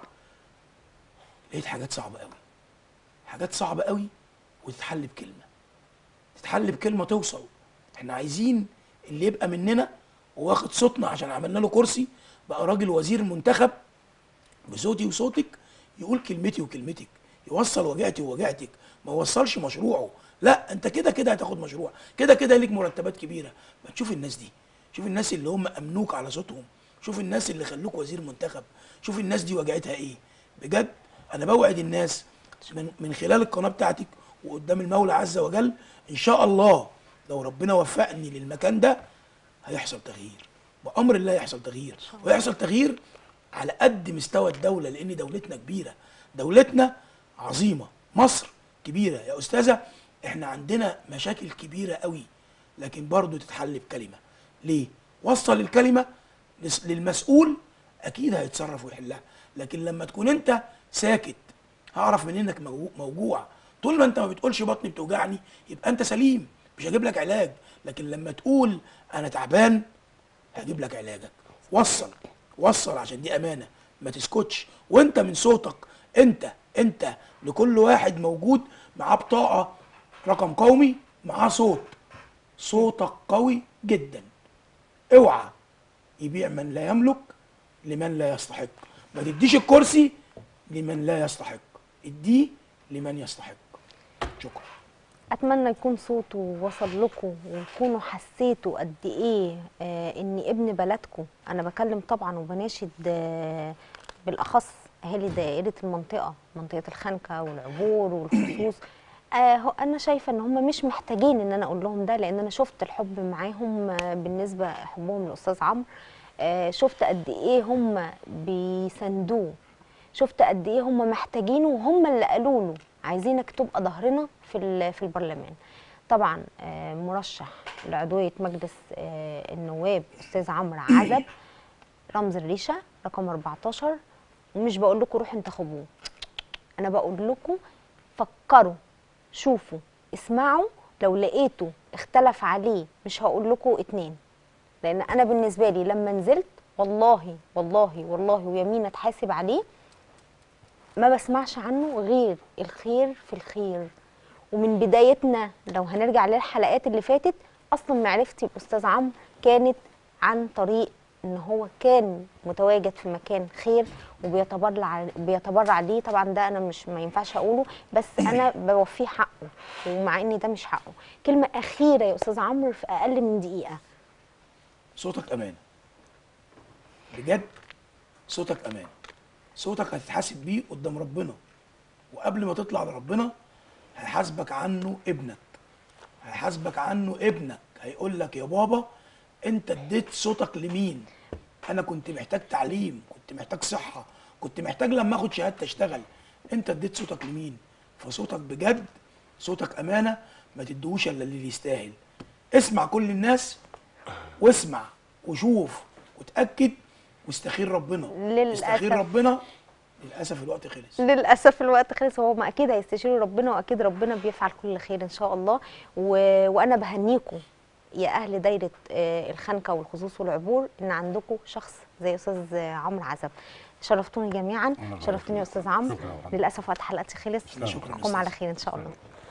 لقيت حاجات صعبه قوي حاجات صعبه قوي وتتحل بكلمه تتحل بكلمه توصل احنا عايزين اللي يبقى مننا وواخد صوتنا عشان عملنا له كرسي بقى راجل وزير منتخب بصوتي وصوتك يقول كلمتي وكلمتك يوصل وجعتي ووجعتك ما يوصلش مشروعه لا انت كده كده هتاخد مشروع كده كده ليك مرتبات كبيره ما تشوف الناس دي شوف الناس اللي هم امنوك على صوتهم شوف الناس اللي خلوك وزير منتخب شوف الناس دي وجعتها ايه بجد انا بوعد الناس من, من خلال القناه بتاعتك وقدام المولى عز وجل ان شاء الله لو ربنا وفقني للمكان ده هيحصل تغيير بامر الله يحصل تغيير ويحصل تغيير على قد مستوى الدوله لان دولتنا كبيره دولتنا عظيمه مصر كبيره يا استاذه احنا عندنا مشاكل كبيره قوي لكن برضو تتحل بكلمه ليه وصل الكلمه لس- للمسؤول اكيد هيتصرف ويحلها لكن لما تكون انت ساكت هعرف من انك موجوع- موجوع طول ما انت ما بتقولش بطني بتوجعني يبقى انت سليم مش هجيب لك علاج لكن لما تقول انا تعبان هجيب لك علاجك وصل وصل عشان دي امانه ما تسكتش وانت من صوتك انت انت لكل واحد موجود معاه بطاقه رقم قومي معاه صوت صوتك قوي جدا اوعى يبيع من لا يملك لمن لا يستحق ما تديش الكرسي لمن لا يستحق اديه لمن يستحق شكرا اتمنى يكون صوته وصل لكم وتكونوا حسيتوا قد ايه آه ان ابن بلدكم انا بكلم طبعا وبناشد آه بالاخص اهالي دائره المنطقه منطقه الخنكه والعبور والخصوص آه هو انا شايفه ان هم مش محتاجين ان انا اقول لهم ده لان انا شفت الحب معاهم آه بالنسبه حبهم للاستاذ عمرو آه شفت قد ايه هم بيساندوه شفت قد ايه هم محتاجينه وهم اللي قالوا له عايزينك تبقى ظهرنا في ال- في البرلمان طبعا آه، مرشح لعضويه مجلس آه، النواب استاذ عمرو عزب رمز الريشه رقم 14 ومش بقول لكم روحوا انتخبوه انا بقول لكم فكروا شوفوا اسمعوا لو لقيتوا اختلف عليه مش هقول لكم اتنين لان انا بالنسبه لي لما نزلت والله والله والله ويمين اتحاسب عليه ما بسمعش عنه غير الخير في الخير ومن بدايتنا لو هنرجع للحلقات اللي فاتت اصلا معرفتي باستاذ عمرو كانت عن طريق ان هو كان متواجد في مكان خير وبيتبرع بيتبرع ليه طبعا ده انا مش ما ينفعش اقوله بس انا بوفيه حقه ومع ان ده مش حقه كلمه اخيره يا استاذ عمرو في اقل من دقيقه صوتك امانه بجد صوتك امانه صوتك هتتحاسب بيه قدام ربنا وقبل ما تطلع لربنا هيحاسبك عنه ابنك هيحاسبك عنه ابنك هيقول لك يا بابا انت اديت صوتك لمين انا كنت محتاج تعليم كنت محتاج صحه كنت محتاج لما اخد شهادتي اشتغل انت اديت صوتك لمين فصوتك بجد صوتك امانه ما تدوش الا اللي يستاهل اسمع كل الناس واسمع وشوف وتاكد واستخير ربنا للأسف. استخير ربنا للاسف الوقت خلص للاسف الوقت خلص هو ما اكيد هيستشيروا ربنا واكيد ربنا بيفعل كل خير ان شاء الله و... وانا بهنيكم يا اهل دايره آه، الخنكه والخصوص والعبور ان عندكم شخص زي استاذ عمرو عزب شرفتوني جميعا الله شرفتوني يا استاذ عمرو شكراً. للاسف وقت حلقتي خلص شكراً. اشوفكم على خير ان شاء الله